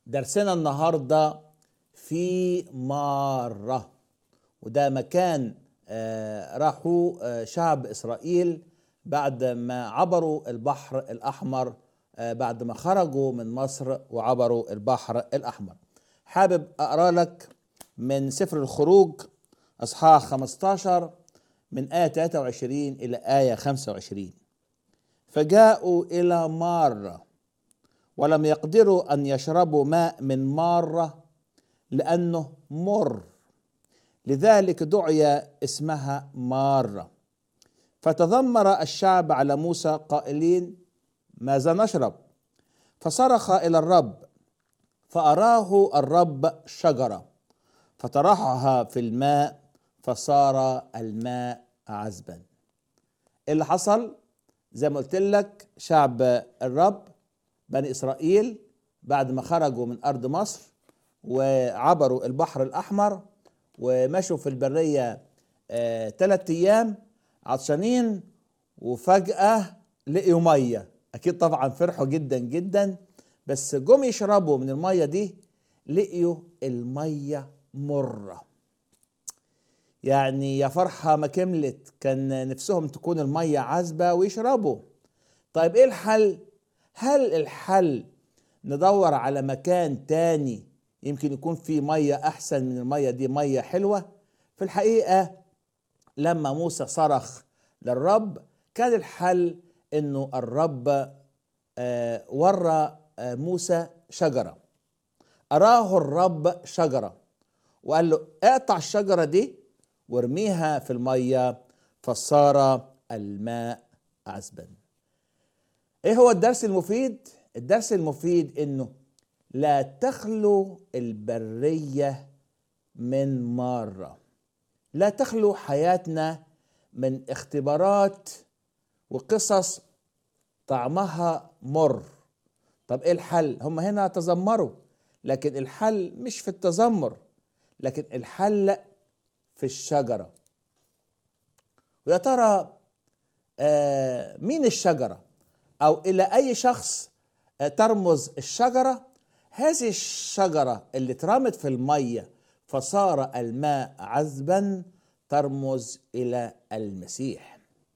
درسنا النهارده في مارة وده مكان آه، راحوا آه، شعب إسرائيل بعد ما عبروا البحر الأحمر آه، بعد ما خرجوا من مصر وعبروا البحر الأحمر حابب أقرأ لك من سفر الخروج أصحاح 15 من آية 23 إلى آية 25 فجاءوا إلى مارة ولم يقدروا أن يشربوا ماء من مارة لأنه مر لذلك دعي اسمها مارة فتذمر الشعب على موسى قائلين ماذا نشرب فصرخ إلى الرب فأراه الرب شجرة فطرحها في الماء فصار الماء عذبا إيه اللي حصل زي ما قلت لك شعب الرب بني إسرائيل بعد ما خرجوا من أرض مصر وعبروا البحر الأحمر ومشوا في البرية ثلاث أيام عطشانين وفجأة لقيوا مية أكيد طبعا فرحوا جدا جدا بس جم يشربوا من المية دي لقيوا المية مرة يعني يا فرحة ما كملت كان نفسهم تكون المية عذبة ويشربوا طيب ايه الحل هل الحل ندور على مكان تاني يمكن يكون فيه مية أحسن من المية دي مية حلوة في الحقيقة لما موسى صرخ للرب كان الحل انه الرب آه ورى آه موسى شجرة أراه الرب شجرة وقال له اقطع الشجرة دي وارميها في المية فصار الماء عذبا ايه هو الدرس المفيد الدرس المفيد انه لا تخلو البرية من مارة لا تخلو حياتنا من اختبارات وقصص طعمها مر طب ايه الحل هم هنا تذمروا لكن الحل مش في التذمر لكن الحل في الشجرة ويا ترى آه مين الشجرة او الى اي شخص آه ترمز الشجرة هذه الشجرة اللي اترمت في المية فصار الماء عذبا ترمز الى المسيح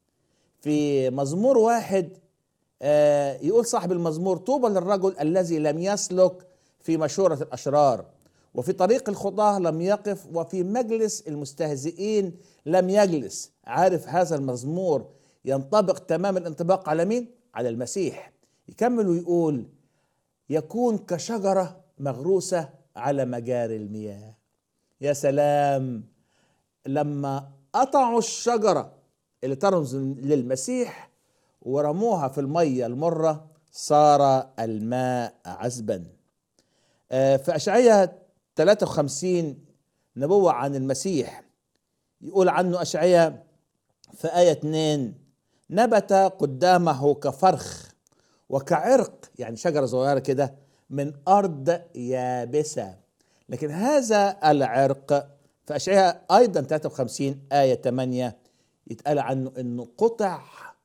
في مزمور واحد آه يقول صاحب المزمور طوبى للرجل الذي لم يسلك في مشورة الأشرار وفي طريق الخطاة لم يقف وفي مجلس المستهزئين لم يجلس عارف هذا المزمور ينطبق تمام الانطباق على مين؟ على المسيح يكمل ويقول يكون كشجرة مغروسة على مجاري المياه يا سلام لما قطعوا الشجرة اللي ترمز للمسيح ورموها في المية المرة صار الماء عذبا في أشعية 53 نبوة عن المسيح يقول عنه أشعية في آية 2 نبت قدامه كفرخ وكعرق يعني شجرة صغيرة كده من أرض يابسة لكن هذا العرق في أشعياء أيضا 53 آية 8 يتقال عنه أنه قطع